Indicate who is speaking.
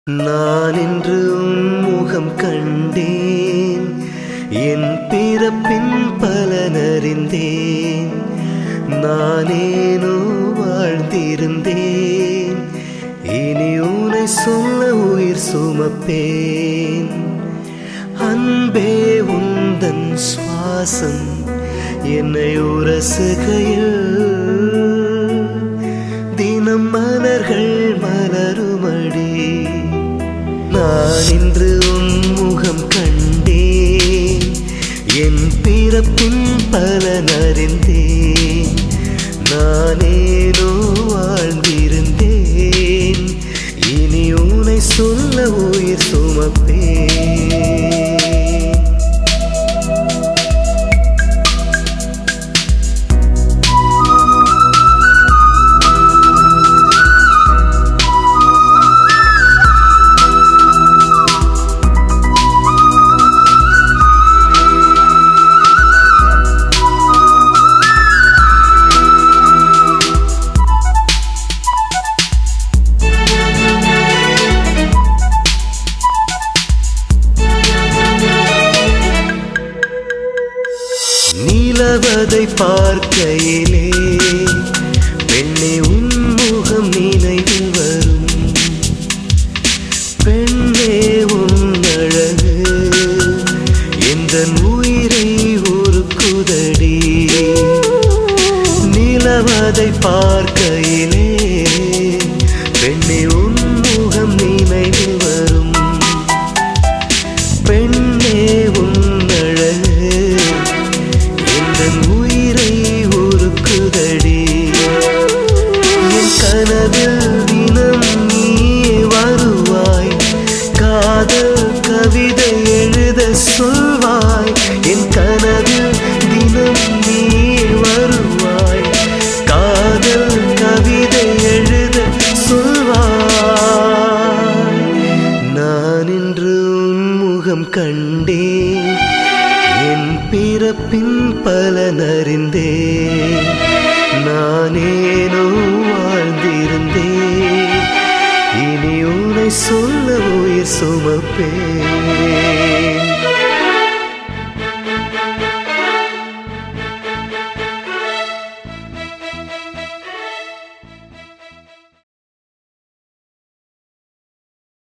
Speaker 1: நான் இன்று உன் முகம் கண்டேன் என் பிறப்பின் பலனறிந்தேன் நானேனோ வாழ்ந்திருந்தேன் இனி உனை சொல்ல உயிர் சுமப்பேன் அன்பே உந்தன் சுவாசம் என்னை உரசுகையில் தினம் மலர்கள் மலருமடி நான் இன்று உன் முகம் கண்டேன் என் பிறப்பின் பலனறிந்தேன் நானேனோ வாழ்ந்திருந்தேன் இனி உனை சொல்ல உயிர் சுமப்பேன் நிலவதை பார்க்கையிலே பெண்ணே உன் முகம் நினைவில் வரும் பெண்ணே உன் அழகு எந்த உயிரை ஒரு குதடி நிலவதை பார்க்கையிலே பெண்ணே உன் முகம் நினைவில் வரும் பெண்ணே உன் அழகு எந்தன் உயிரை ஒரு குதடி என் கனவில் தினம் நீ வருவாய் காதல் கவிதை எழுத சொல்வாய் என் கனவில் தினம் நீ வருவாய் காதல் கவிதை எழுத சொல்வாய் நான் இன்று உன் முகம் கண்டேன் என் பிறப்பின் பலனறிந்தேன் நானேனோ வாழ்ந்திருந்தேன் இனி உனை சொல்ல உயிர் சுமப்பேன்